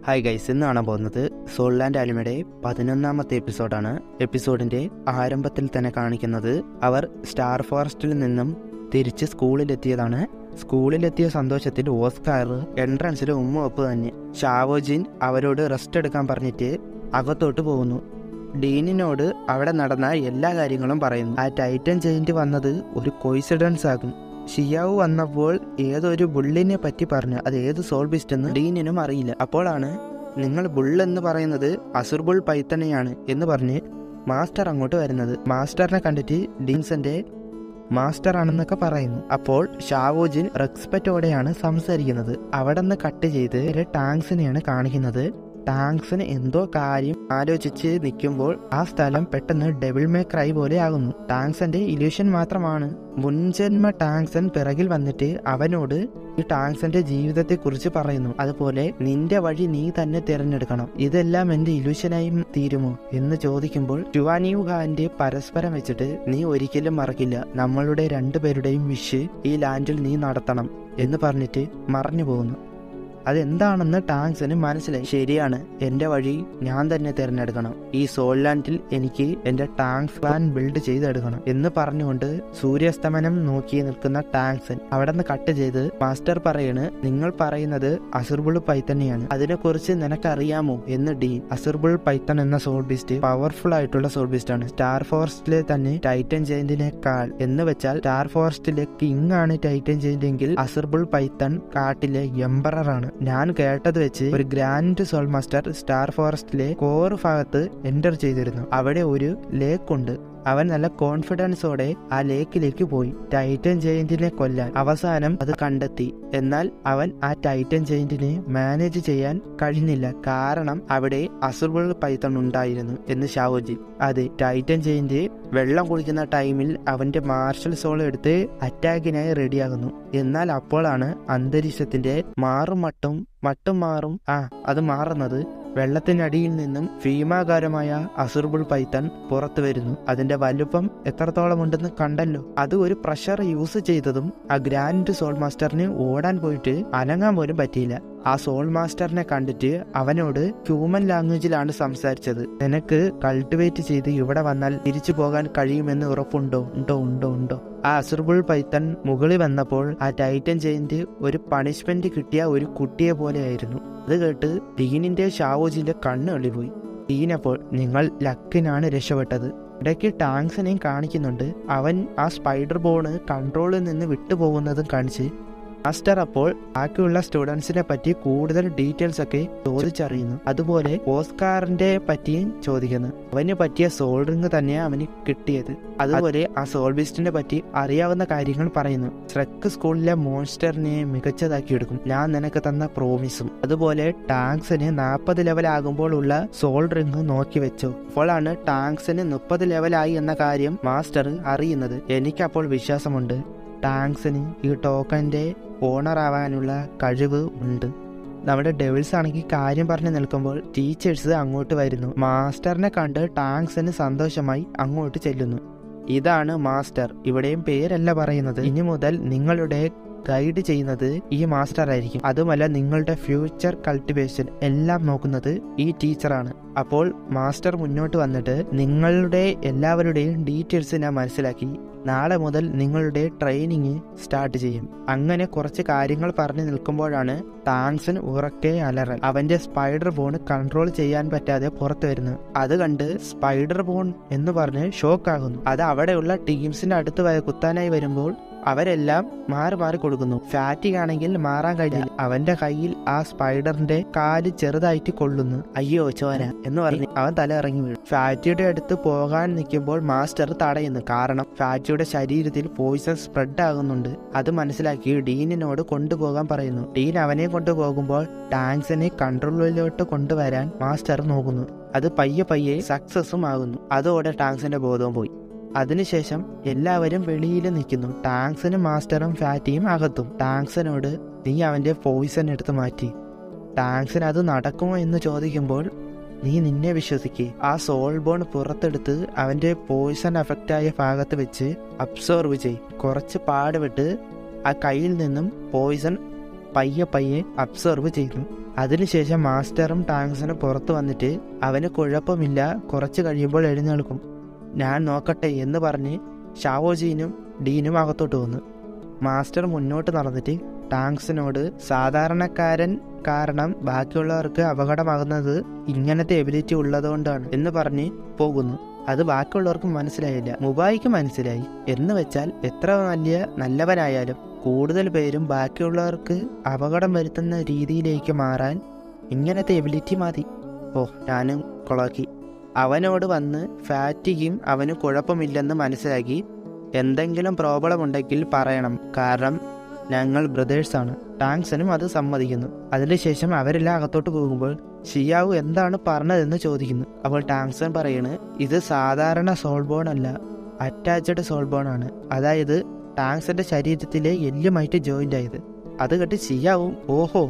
hi guys ഇന്ന് കാണാൻ പോകുന്നത് സോൾലാൻഡ് ആലിമയുടെ പതിനൊന്നാമത്തെ എപ്പിസോഡാണ് എപ്പിസോഡിന്റെ ആരംഭത്തിൽ തന്നെ കാണിക്കുന്നത് അവർ സ്റ്റാർ ഫോറസ്റ്റിൽ നിന്നും തിരിച്ച് സ്കൂളിലെത്തിയതാണ് സ്കൂളിലെത്തിയ സന്തോഷത്തിൽ ഓസ്കാർ എൻട്രൻസിൽ ഉമ്മവപ്പ് തന്നെ ഷാവോജിൻ അവരോട് റെസ്റ്റ് എടുക്കാൻ പറഞ്ഞിട്ട് അകത്തോട്ട് പോകുന്നു ഡീനിനോട് അവിടെ നടന്ന എല്ലാ കാര്യങ്ങളും പറയുന്നു ആ ടൈറ്റൻ ജയിന്റ് വന്നത് ഒരു കോയിസിഡൻസ് ആകും ഷിയാവ് വന്നപ്പോൾ ഏതൊരു ബുള്ളിനെ പറ്റി പറഞ്ഞു അത് ഏത് സോൾ ബിസ്റ്റ് എന്ന് ഡീനിനും അറിയില്ല അപ്പോഴാണ് നിങ്ങൾ ബുൾ എന്ന് പറയുന്നത് അസുർബുൾ പൈത്തനെയാണ് എന്ന് പറഞ്ഞ് മാസ്റ്റർ അങ്ങോട്ട് വരുന്നത് മാസ്റ്ററിനെ കണ്ടിട്ട് ഡീൻസന്റെ മാസ്റ്റർ ആണെന്നൊക്കെ പറയുന്നു അപ്പോൾ ഷാവോജിൻ റെക്സ്പെക്റ്റോടെയാണ് സംസാരിക്കുന്നത് അവിടെ നിന്ന് കട്ട് ചെയ്ത് ഒരു ടാങ്ക്സിനെയാണ് കാണിക്കുന്നത് ടാങ്ക്സിന് എന്തോ കാര്യം ആലോചിച്ച് നിൽക്കുമ്പോൾ ആ സ്ഥലം പെട്ടെന്ന് ഡെവിൾ മേ ക്രൈ പോലെ ആകുന്നു ടാങ്ക്സന്റെ ഇല്യൂഷൻ മാത്രമാണ് മുൻജന്മ ടാങ്ക്സൻ പിറകിൽ വന്നിട്ട് അവനോട് ഈ ടാങ്ക്സന്റെ ജീവിതത്തെ കുറിച്ച് പറയുന്നു അതുപോലെ നിന്റെ വഴി നീ തന്നെ തിരഞ്ഞെടുക്കണം ഇതെല്ലാം എന്റെ ഇല്യൂഷനായി തീരുമോ എന്ന് ചോദിക്കുമ്പോൾ ടുവാനിയു ഖാന്റെ പരസ്പരം വെച്ചിട്ട് നീ ഒരിക്കലും മറക്കില്ല നമ്മളുടെ രണ്ടുപേരുടെയും വിഷ് ഈ ലാൻഡിൽ നീ നടത്തണം എന്ന് പറഞ്ഞിട്ട് മറഞ്ഞു പോകുന്നു അതെന്താണെന്ന് ടാങ്ക്സിന് മനസ്സിലായി ശരിയാണ് എന്റെ വഴി ഞാൻ തന്നെ തിരഞ്ഞെടുക്കണം ഈ സോൾലാൻഡിൽ എനിക്ക് എന്റെ ടാങ്ക്സ് പ്ലാൻ ബിൽഡ് ചെയ്തെടുക്കണം എന്ന് പറഞ്ഞുകൊണ്ട് സൂര്യാസ്തമനം നോക്കി നിൽക്കുന്ന ടാങ്ക്സൻ അവിടെ നിന്ന് കട്ട് ചെയ്ത് മാസ്റ്റർ പറയണ് നിങ്ങൾ പറയുന്നത് അസുർബിൾ പൈത്തന്നെയാണ് അതിനെക്കുറിച്ച് നിനക്കറിയാമോ എന്ന് ഡീൻ അസുർബിൾ പൈത്തൺ എന്ന സോൾ ബീസ്റ്റ് പവർഫുൾ ആയിട്ടുള്ള സോൾ ബീസ്റ്റ് ആണ് സ്റ്റാർ ഫോറസ്റ്റിലെ തന്നെ ടൈറ്റൻ ജയന്റിനേക്കാൾ എന്ന് വെച്ചാൽ സ്റ്റാർ ഫോറസ്റ്റിലെ കിങ് ആണ് ടൈറ്റൻ ജയന്റ് എങ്കിൽ അസുർബിൾ പൈത്തൺ കാട്ടിലെ എംബറർ ആണ് ഞാൻ കേട്ടത് വെച്ച് ഒരു ഗ്രാൻഡ് സോൾ മാസ്റ്റർ സ്റ്റാർ ഫോറസ്റ്റിലെ കോർ ഭാഗത്ത് എൻ്റർ ചെയ്തിരുന്നു അവിടെ ഒരു ലേക്ക് ഉണ്ട് അവൻ നല്ല കോൺഫിഡൻസോടെ ആ ലേക്കിലേക്ക് പോയി ടൈറ്റൻ ജയന്റിനെ കൊല്ലാൻ അവസാനം അത് കണ്ടെത്തി എന്നാൽ അവൻ ആ ടൈറ്റൻ ജയന്റിനെ മാനേജ് ചെയ്യാൻ കഴിഞ്ഞില്ല കാരണം അവിടെ അസുർബിൾ പൈത്തൺ ഉണ്ടായിരുന്നു എന്ന് ഷാവോജി അതെ ടൈറ്റൻ ജയന്റ് വെള്ളം കുടിക്കുന്ന ടൈമിൽ അവന്റെ മാർഷൽ സോൾ എടുത്ത് അറ്റാക്കിനായി റെഡിയാകുന്നു എന്നാൽ അപ്പോഴാണ് അന്തരീക്ഷത്തിന്റെ മാറും മട്ടും മട്ടും മാറും ആ അത് മാറുന്നത് വെള്ളത്തിനടിയിൽ നിന്നും ഭീമാകാരമായ അസുർബിൾ പൈത്തൺ പുറത്തു വരുന്നു അതിന്റെ വലുപ്പം എത്രത്തോളം ഉണ്ടെന്ന് കണ്ടല്ലോ അത് ഒരു പ്രഷർ യൂസ് ചെയ്തതും ആ ഗ്രാൻഡ് സോൾ മാസ്റ്ററിന് ഓടാൻ പോയിട്ട് അനങ്ങാൻ പോലും പറ്റിയില്ല ആ സോൾ മാസ്റ്ററിനെ കണ്ടിട്ട് അവനോട് ഹ്യൂമൻ ലാംഗ്വേജിലാണ് സംസാരിച്ചത് നിനക്ക് കൾട്ടിവേറ്റ് ചെയ്ത് ഇവിടെ വന്നാൽ തിരിച്ചു പോകാൻ കഴിയുമെന്ന് ഉറപ്പുണ്ടോ ഉണ്ടോ ഉണ്ടോ ഉണ്ടോ ആ അസുർബിൾ പൈത്തൺ മുകളിൽ വന്നപ്പോൾ ആ ടൈറ്റൻ ജയിന്റ് ഒരു പണിഷ്മെന്റ് കിട്ടിയ ഒരു കുട്ടിയെ പോലെയായിരുന്നു അത് കേട്ട് ഡീനിന്റെ ഷാവോജിന്റെ കണ്ണ് എള്ളിപ്പോയി ഡീൻ അപ്പോൾ നിങ്ങൾ ലക്കിനാണ് രക്ഷപ്പെട്ടത് ഇടയ്ക്ക് ടാങ്സിനെയും കാണിക്കുന്നുണ്ട് അവൻ ആ സ്പൈഡർ ബോണ് കൺട്രോളിൽ നിന്ന് വിട്ടുപോകുന്നതും കാണിച്ച് മാസ്റ്റർ അപ്പോൾ ബാക്കിയുള്ള സ്റ്റുഡൻസിനെ പറ്റി കൂടുതൽ ഡീറ്റെയിൽസ് ഒക്കെ ചോദിച്ചറിയുന്നു അതുപോലെ ഓസ്കാറിന്റെ പറ്റിയും ചോദിക്കുന്നു അവന് പറ്റിയ സോൾ റിങ് തന്നെയാണ് അവന് കിട്ടിയത് അതുപോലെ ആ സോൾ ബീസ്റ്റിനെ പറ്റി അറിയാവുന്ന കാര്യങ്ങൾ പറയുന്നു സ്ട്രെക്ക് സ്കൂളിലെ മോൺസ്റ്ററിനെ മികച്ചതാക്കി എടുക്കും ഞാൻ നിനക്ക് തന്ന പ്രോമിസും അതുപോലെ ടാങ്ക്സിന് നാൽപ്പത് ലെവൽ ആകുമ്പോൾ ഉള്ള സോൾ റിങ് നോക്കി വെച്ചു അപ്പോഴാണ് ടാങ്ക്സിന് മുപ്പത് ലെവലായി എന്ന കാര്യം മാസ്റ്റർ അറിയുന്നത് എനിക്കപ്പോൾ വിശ്വാസമുണ്ട് ടാങ്ക്സിന് ഈ ടോക്കന്റെ ഓണർ ആവാനുള്ള കഴിവ് ഉണ്ട് നമ്മുടെ ഡെവിൾസ് ആണെങ്കിൽ കാര്യം പറഞ്ഞു നിൽക്കുമ്പോൾ ടീച്ചേഴ്സ് അങ്ങോട്ട് വരുന്നു മാസ്റ്ററിനെ കണ്ട് ടാങ്ക്സിന് സന്തോഷമായി അങ്ങോട്ട് ചെല്ലുന്നു ഇതാണ് മാസ്റ്റർ ഇവിടെയും പേരല്ല പറയുന്നത് ഇനി മുതൽ നിങ്ങളുടെ ഗൈഡ് ചെയ്യുന്നത് ഈ മാസ്റ്റർ ആയിരിക്കും അതുമല്ല നിങ്ങളുടെ ഫ്യൂച്ചർ കൾട്ടിവേഷൻ എല്ലാം നോക്കുന്നത് ഈ ടീച്ചറാണ് അപ്പോൾ മാസ്റ്റർ മുന്നോട്ട് വന്നിട്ട് നിങ്ങളുടെ എല്ലാവരുടെയും ഡീറ്റെയിൽസ് ഞാൻ മനസ്സിലാക്കി നാളെ മുതൽ നിങ്ങളുടെ ട്രെയിനിങ് സ്റ്റാർട്ട് ചെയ്യും അങ്ങനെ കുറച്ച് കാര്യങ്ങൾ പറഞ്ഞു നിൽക്കുമ്പോഴാണ് ടാങ്സൺ ഉറക്കെ അലറൽ അവന്റെ സ്പൈഡർ ബോൺ കൺട്രോൾ ചെയ്യാൻ പറ്റാതെ പുറത്തു വരുന്നു അത് കണ്ട് സ്പൈഡർ ബോൺ എന്ന് പറഞ്ഞ് ഷോക്കാകുന്നു അത് അവിടെയുള്ള ടീംസിന്റെ അടുത്ത് വരെ കുത്താനായി വരുമ്പോൾ അവരെല്ലാം മാറി മാറി കൊടുക്കുന്നു ഫാറ്റിക് ആണെങ്കിൽ മാറാൻ കഴിഞ്ഞില്ല അവന്റെ കയ്യിൽ ആ സ്പൈഡറിന്റെ കാല് ചെറുതായിട്ട് കൊള്ളുന്നു അയ്യോ ചോര എന്ന് പറഞ്ഞ് അവൻ തല ഇറങ്ങി വീഴും ഫാറ്റിയുടെ അടുത്ത് പോകാൻ നിൽക്കുമ്പോൾ മാസ്റ്റർ തടയുന്നു കാരണം ഫാറ്റിയുടെ ശരീരത്തിൽ പോയിസൺ സ്പ്രെഡ് ആകുന്നുണ്ട് അത് മനസ്സിലാക്കി ഡീനിനോട് കൊണ്ടുപോകാൻ പറയുന്നു ഡീൻ അവനെ കൊണ്ടുപോകുമ്പോൾ ടാങ്ക്സിനെ കൺട്രോളിലോട്ട് കൊണ്ടുവരാൻ മാസ്റ്റർ നോക്കുന്നു അത് പയ്യെ പയ്യെ സക്സസും ആകുന്നു അതോടെ ടാങ്ക്സിന്റെ ബോധവും പോയി അതിനുശേഷം എല്ലാവരും വെളിയിൽ നിൽക്കുന്നു ടാങ്ക്സിനും മാസ്റ്ററും ഫാറ്റിയും അകത്തും ടാങ്ക്സിനോട് നീ അവന്റെ പോയിസൺ എടുത്ത് മാറ്റി ടാങ്ക്സിന് അത് നടക്കുമോ എന്ന് ചോദിക്കുമ്പോൾ നീ നിന്നെ വിശ്വസിക്കേ ആ സോൾ ബോൺ പുറത്തെടുത്ത് അവന്റെ പോയിസൺ അഫക്റ്റ് ആയ ഭാഗത്ത് വെച്ച് അബ്സോർവ് ചെയ് കുറച്ച് പാടുവിട്ട് ആ കയ്യിൽ നിന്നും പോയിസൺ പയ്യെ പയ്യെ അബ്സോർവ് ചെയ്യുന്നു അതിനുശേഷം മാസ്റ്ററും ടാങ്ക്സനും പുറത്തു വന്നിട്ട് അവന് കുഴപ്പമില്ല കുറച്ച് കഴിയുമ്പോൾ എഴുന്നേൽക്കും ഞാൻ നോക്കട്ടെ എന്ന് പറഞ്ഞ് ഷാവോജീനും ഡീനും അകത്തോട്ട് വന്നു മാസ്റ്റർ മുന്നോട്ട് നടന്നിട്ട് ടാങ്ക്സിനോട് സാധാരണക്കാരൻ കാരണം ബാക്കിയുള്ളവർക്ക് അപകടമാകുന്നത് ഇങ്ങനത്തെ എബിലിറ്റി ഉള്ളതുകൊണ്ടാണ് എന്ന് പറഞ്ഞ് പോകുന്നു അത് ബാക്കിയുള്ളവർക്ക് മനസ്സിലായില്ല മുബായിക്ക് മനസ്സിലായി എന്ന് വെച്ചാൽ എത്ര വലിയ നല്ലവനായാലും കൂടുതൽ പേരും ബാക്കിയുള്ളവർക്ക് അപകടം വരുത്തുന്ന രീതിയിലേക്ക് മാറാൻ ഇങ്ങനത്തെ എബിലിറ്റി മതി ഓ ഞാനും കൊളാക്കി അവനോട് വന്ന് ഫാറ്റിക്കും അവന് കുഴപ്പമില്ലെന്ന് മനസ്സിലാക്കി എന്തെങ്കിലും പ്രോബ്ലം ഉണ്ടെങ്കിൽ പറയണം കാരണം ഞങ്ങൾ ബ്രദേഴ്സാണ് ടാങ്ക്സനും അത് സമ്മതിക്കുന്നു അതിനുശേഷം അവരെല്ലാം അകത്തോട്ട് പോകുമ്പോൾ ഷിയാവു എന്താണ് പറഞ്ഞതെന്ന് ചോദിക്കുന്നു അപ്പോൾ ടാങ്സൺ പറയണ് ഇത് സാധാരണ സോൾബോൺ അല്ല അറ്റാച്ച്ഡ് സോൾബോൺ ആണ് അതായത് ടാങ്സന്റെ ശരീരത്തിലെ എല്ലുമായിട്ട് ജോയിന്റ് ആയത് അത് കേട്ട് ഷിയാവും ഓഹോ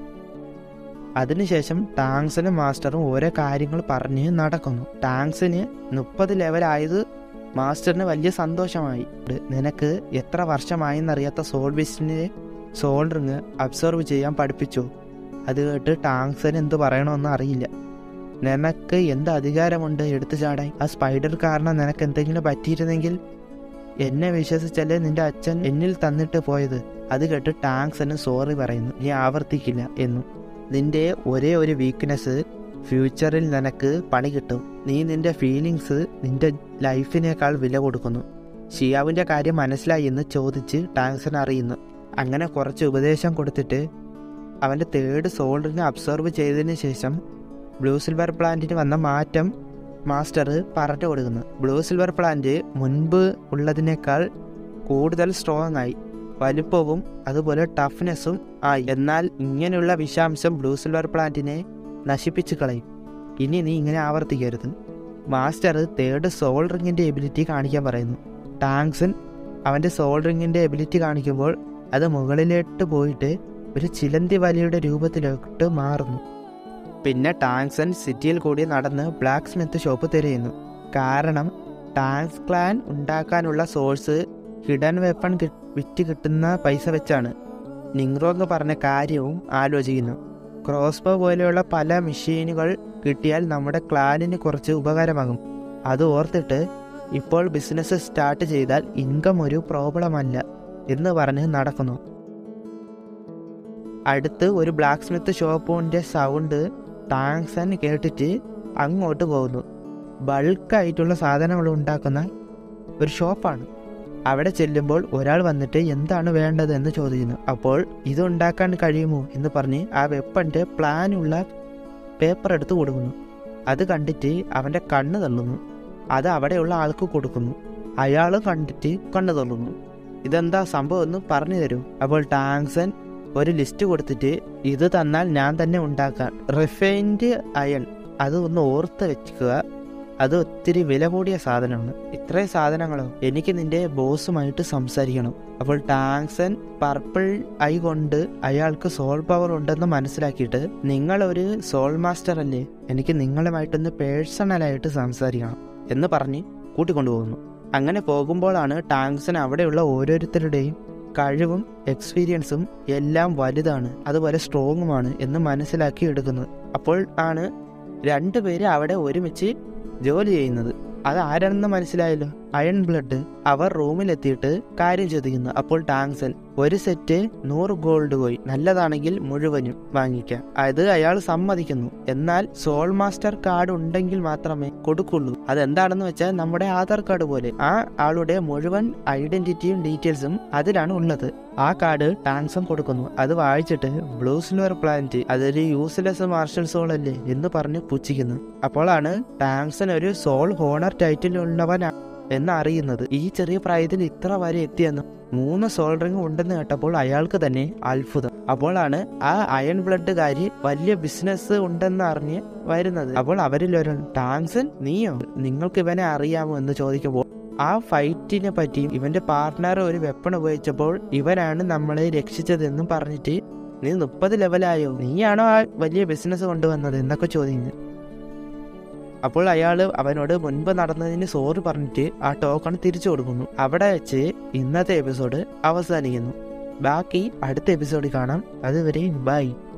അതിനുശേഷം ടാങ്സനും മാസ്റ്ററും ഓരോ കാര്യങ്ങൾ പറഞ്ഞ് നടക്കുന്നു ടാങ്സിന് മുപ്പത് ലെവലായത് മാസ്റ്ററിന് വലിയ സന്തോഷമായി നിനക്ക് എത്ര വർഷമായെന്നറിയാത്ത സോൾ ബിസ്റ്റിനെ സോൾ റിങ് അബ്സർവ് ചെയ്യാൻ പഠിപ്പിച്ചു അത് കേട്ട് ടാങ്സന് എന്ത് പറയണമെന്ന് അറിയില്ല നിനക്ക് എന്ത് അധികാരമുണ്ട് എടുത്തു ചാടാൻ ആ സ്പൈഡർ കാരണം നിനക്ക് എന്തെങ്കിലും പറ്റിയിരുന്നെങ്കിൽ എന്നെ വിശ്വസിച്ചല്ലേ നിന്റെ അച്ഛൻ എന്നിൽ തന്നിട്ട് പോയത് അത് കേട്ട് ടാങ്സന് സോറി പറയുന്നു നീ ആവർത്തിക്കില്ല എന്നും നിന്റെ ഒരേ ഒരു വീക്ക്നെസ് ഫ്യൂച്ചറിൽ നിനക്ക് പണി കിട്ടും നീ നിന്റെ ഫീലിങ്സ് നിന്റെ ലൈഫിനേക്കാൾ വില കൊടുക്കുന്നു ഷിയാവിൻ്റെ കാര്യം മനസ്സിലായി എന്ന് ചോദിച്ച് ടാങ്സൺ അറിയുന്നു അങ്ങനെ കുറച്ച് ഉപദേശം കൊടുത്തിട്ട് അവൻ്റെ തേർഡ് സോൾഡറിനെ അബ്സർവ് ചെയ്തതിന് ശേഷം ബ്ലൂ സിൽവർ പ്ലാന്റിന് വന്ന മാറ്റം മാസ്റ്റർ പറഞ്ഞു കൊടുക്കുന്നു ബ്ലൂ സിൽവർ പ്ലാന്റ് മുൻപ് ഉള്ളതിനേക്കാൾ കൂടുതൽ സ്ട്രോങ് ആയി വലുപ്പവും അതുപോലെ ടഫ്നെസ്സും ആയി എന്നാൽ ഇങ്ങനെയുള്ള വിഷാംശം ബ്ലൂ സിൽവർ പ്ലാന്റിനെ നശിപ്പിച്ചു കളയും ഇനി നീ ഇങ്ങനെ ആവർത്തിക്കരുത് മാസ്റ്റർ തേർഡ് സോൾ റിങ്ങിൻ്റെ എബിലിറ്റി കാണിക്കാൻ പറയുന്നു ടാങ്സൺ അവൻ്റെ സോൾ റിങ്ങിൻ്റെ എബിലിറ്റി കാണിക്കുമ്പോൾ അത് മുകളിലോട്ട് പോയിട്ട് ഒരു ചിലന്തി വലിയുടെ രൂപത്തിലോട്ട് മാറുന്നു പിന്നെ ടാങ്സൺ സിറ്റിയിൽ കൂടി നടന്ന് ബ്ലാക്ക് സ്മിത്ത് ഷോപ്പ് തിരയുന്നു കാരണം ടാങ്സ് ക്ലാൻ ഉണ്ടാക്കാനുള്ള സോഴ്സ് ഹിഡൻ വെപ്പൺ വിറ്റ് കിട്ടുന്ന പൈസ വെച്ചാണ് നിങ്റോ എന്ന് പറഞ്ഞ കാര്യവും ആലോചിക്കുന്നു ക്രോസ്ബോ പോലെയുള്ള പല മെഷീനുകൾ കിട്ടിയാൽ നമ്മുടെ ക്ലാനിന് കുറച്ച് ഉപകാരമാകും അത് ഓർത്തിട്ട് ഇപ്പോൾ ബിസിനസ് സ്റ്റാർട്ട് ചെയ്താൽ ഇൻകം ഒരു പ്രോബ്ലം അല്ല എന്ന് പറഞ്ഞ് നടക്കുന്നു അടുത്ത് ഒരു ബ്ലാക്ക് സ്മിത്ത് ഷോപ്പിൻ്റെ സൗണ്ട് ടാങ്സൺ കേട്ടിട്ട് അങ്ങോട്ട് പോകുന്നു ബൾക്കായിട്ടുള്ള സാധനങ്ങൾ ഉണ്ടാക്കുന്ന ഒരു ഷോപ്പാണ് അവിടെ ചെല്ലുമ്പോൾ ഒരാൾ വന്നിട്ട് എന്താണ് വേണ്ടത് എന്ന് ചോദിക്കുന്നു അപ്പോൾ ഇത് ഉണ്ടാക്കാൻ കഴിയുമോ എന്ന് പറഞ്ഞ് ആ വെപ്പൻ്റെ പ്ലാനുള്ള പേപ്പർ എടുത്ത് കൊടുക്കുന്നു അത് കണ്ടിട്ട് അവൻ്റെ കണ്ണ് തള്ളുന്നു അത് അവിടെയുള്ള ആൾക്ക് കൊടുക്കുന്നു അയാൾ കണ്ടിട്ട് കണ്ണ് തള്ളുന്നു ഇതെന്താ സംഭവം എന്ന് പറഞ്ഞു തരൂ അപ്പോൾ ടാങ്സൺ ഒരു ലിസ്റ്റ് കൊടുത്തിട്ട് ഇത് തന്നാൽ ഞാൻ തന്നെ ഉണ്ടാക്കാം റിഫൈൻഡ് അയൺ അത് ഒന്ന് ഓർത്ത് വെക്കുക അത് ഒത്തിരി വില കൂടിയ സാധനമാണ് ഇത്രയും സാധനങ്ങളോ എനിക്ക് നിന്റെ ബോസുമായിട്ട് സംസാരിക്കണം അപ്പോൾ ടാങ്സൺ പർപ്പിൾ ഐ കൊണ്ട് അയാൾക്ക് സോൾ പവർ ഉണ്ടെന്ന് മനസ്സിലാക്കിയിട്ട് നിങ്ങളൊരു സോൾ മാസ്റ്റർ അല്ലേ എനിക്ക് നിങ്ങളുമായിട്ടൊന്ന് പേഴ്സണലായിട്ട് സംസാരിക്കണം എന്ന് പറഞ്ഞ് കൂട്ടിക്കൊണ്ടുപോകുന്നു അങ്ങനെ പോകുമ്പോഴാണ് ടാങ്സൺ അവിടെയുള്ള ഓരോരുത്തരുടെയും കഴിവും എക്സ്പീരിയൻസും എല്ലാം വലുതാണ് അതുപോലെ സ്ട്രോങ്ങുമാണ് എന്ന് മനസ്സിലാക്കി എടുക്കുന്നത് അപ്പോൾ ആണ് രണ്ടുപേര് അവിടെ ഒരുമിച്ച് ജോലി ചെയ്യുന്നത് അത് ആരാണെന്ന് മനസ്സിലായല്ലോ അയൺ ബ്ലഡ് അവർ റൂമിലെത്തിയിട്ട് കാര്യം ചോദിക്കുന്നു അപ്പോൾ ടാങ്സൽ ഒരു സെറ്റ് നൂറ് ഗോൾഡ് കോയിൻ നല്ലതാണെങ്കിൽ മുഴുവനും വാങ്ങിക്കാം അത് അയാൾ സമ്മതിക്കുന്നു എന്നാൽ സോൾ മാസ്റ്റർ കാർഡ് ഉണ്ടെങ്കിൽ മാത്രമേ കൊടുക്കുള്ളൂ അതെന്താണെന്ന് വെച്ചാൽ നമ്മുടെ ആധാർ കാർഡ് പോലെ ആ ആളുടെ മുഴുവൻ ഐഡന്റിറ്റിയും ഡീറ്റെയിൽസും അതിലാണ് ഉള്ളത് ആ കാർഡ് ടാങ്സം കൊടുക്കുന്നു അത് വായിച്ചിട്ട് ബ്ലൂ സിൽവർ പ്ലാന്റ് അതൊരു യൂസ്ലെസ് മാർഷൽ സോൾ അല്ലേ എന്ന് പറഞ്ഞ് പുച്ഛിക്കുന്നു അപ്പോഴാണ് ടാങ്സൺ ഒരു സോൾ ഹോണർ ടൈറ്റിൽ ഉള്ളവൻ എന്ന് അറിയുന്നത് ഈ ചെറിയ പ്രായത്തിൽ ഇത്ര വരെ എത്തിയെന്ന് മൂന്ന് സോൾ റിംഗ് ഉണ്ടെന്ന് കേട്ടപ്പോൾ അയാൾക്ക് തന്നെ അത്ഭുതം അപ്പോഴാണ് ആ അയൺ ബ്ലഡുകാരി വലിയ ബിസിനസ് ഉണ്ടെന്ന് അറിഞ്ഞ് വരുന്നത് അപ്പോൾ അവരിൽ ഒരാൾ ടാങ്സൺ നീയോ നിങ്ങൾക്ക് ഇവനെ അറിയാമോ എന്ന് ചോദിക്കുമ്പോൾ ആ ഫൈറ്റിനെ പറ്റിയും ഇവന്റെ പാർട്ട്ണർ ഒരു വെപ്പൺ ഉപയോഗിച്ചപ്പോൾ ഇവനാണ് നമ്മളെ രക്ഷിച്ചതെന്നും പറഞ്ഞിട്ട് നീ മുപ്പത് ലെവലായോ നീയാണോ ആ വലിയ ബിസിനസ് കൊണ്ടുവന്നത് എന്നൊക്കെ ചോദിക്കുന്നു അപ്പോൾ അയാൾ അവനോട് മുൻപ് നടന്നതിന് സോറി പറഞ്ഞിട്ട് ആ ടോക്കൺ തിരിച്ചു കൊടുക്കുന്നു അവിടെ വെച്ച് ഇന്നത്തെ എപ്പിസോഡ് അവസാനിക്കുന്നു ബാക്കി അടുത്ത എപ്പിസോഡിൽ കാണാം അതുവരെ ബൈ